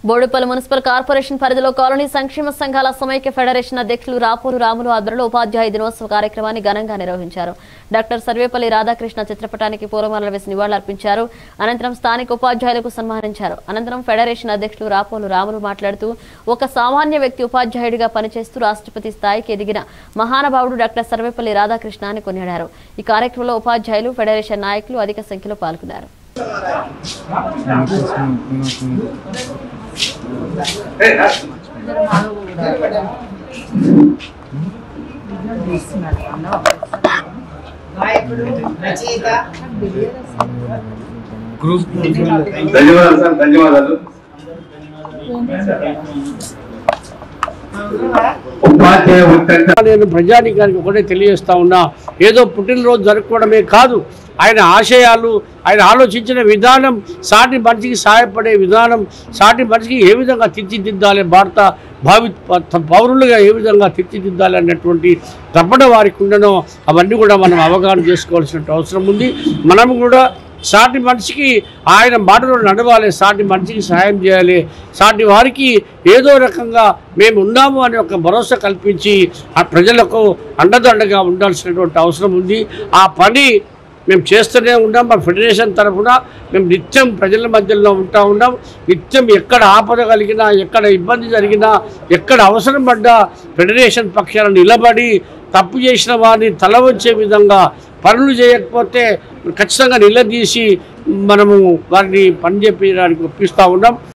Boduppal municipal corporation పరిధిలో colony సంక్షేమ సంఘాల సమైక్య ఫెడరేషన్ అధ్యక్షులు రాపూరు రాములు ఆధ్వర్యంలో ఉపాధ్యాయ దినోత్సవ కార్యక్రమాన్ని ఘనంగా నిర్వహించారు డాక్టర్ సర్వేపల్లి రాధాకృష్ణ చిత్రపటానికి పూలమాలలు వేసి నివాళులర్పించారు అనంతరం స్థానిక ఉపాధ్యాయులకు సన్మానించారు అనంతరం ఫెడరేషన్ అధ్యక్షులు రాపోలు రాములు మాట్లాడుతూ ఒక సామాన్య వ్యక్తి ఉపాధ్యాయుడిగా పనిచేస్తూ రాష్ట్రపతి స్థాయికి ఎదిగిన మహానుభావుడు డాక్టర్ సర్వేపల్లి రాధాకృష్ణ అని కొనియాడారు ఈ కార్యక్రమంలో ఉపాధ్యాయులు ఫెడరేషన్ నాయకులు అధిక సంఖ్యలో పాల్గొన్నారు నాయకుడు రచయిత ధన్యవాదాలు సార్ ధన్యవాదాలు ఉపాధ్యాయ వృత్తి నేను ప్రజానీకానికి ఒకటే తెలియజేస్తా ఉన్నా ఏదో పుట్టినరోజు జరుపుకోవడమే కాదు ఆయన ఆశయాలు ఆయన ఆలోచించిన విధానం సాటి మనిషికి సహాయపడే విధానం సాటి మనిషికి ఏ విధంగా తీర్చిదిద్దాలి భారత భావి ప- పౌరులుగా ఏ విధంగా తీర్చిదిద్దాలి అన్నటువంటి తప్పన వారికి ఉండనో అవన్నీ కూడా మనం అవగాహన చేసుకోవాల్సిన అవసరం ఉంది మనం కూడా సాటి మనిషికి ఆయన మాటలో నడవాలి సాటి మనిషికి సహాయం చేయాలి సాటి వారికి ఏదో రకంగా మేము ఉన్నాము అనే ఒక భరోసా కల్పించి ఆ ప్రజలకు అండదండగా ఉండాల్సినటువంటి అవసరం ఉంది ఆ పని మేము చేస్తూనే ఉన్నాం మా ఫెడరేషన్ తరఫున మేము నిత్యం ప్రజల మధ్యలో ఉంటా ఉన్నాం నిత్యం ఎక్కడ ఆపద కలిగినా ఎక్కడ ఇబ్బంది జరిగినా ఎక్కడ అవసరం పడ్డా ఫెడరేషన్ పక్షాన నిలబడి తప్పు చేసిన వారిని తల వంచే విధంగా పనులు చేయకపోతే ఖచ్చితంగా నిలదీసి మనము వారిని పని చెప్పడానికి ఒప్పిస్తూ ఉన్నాం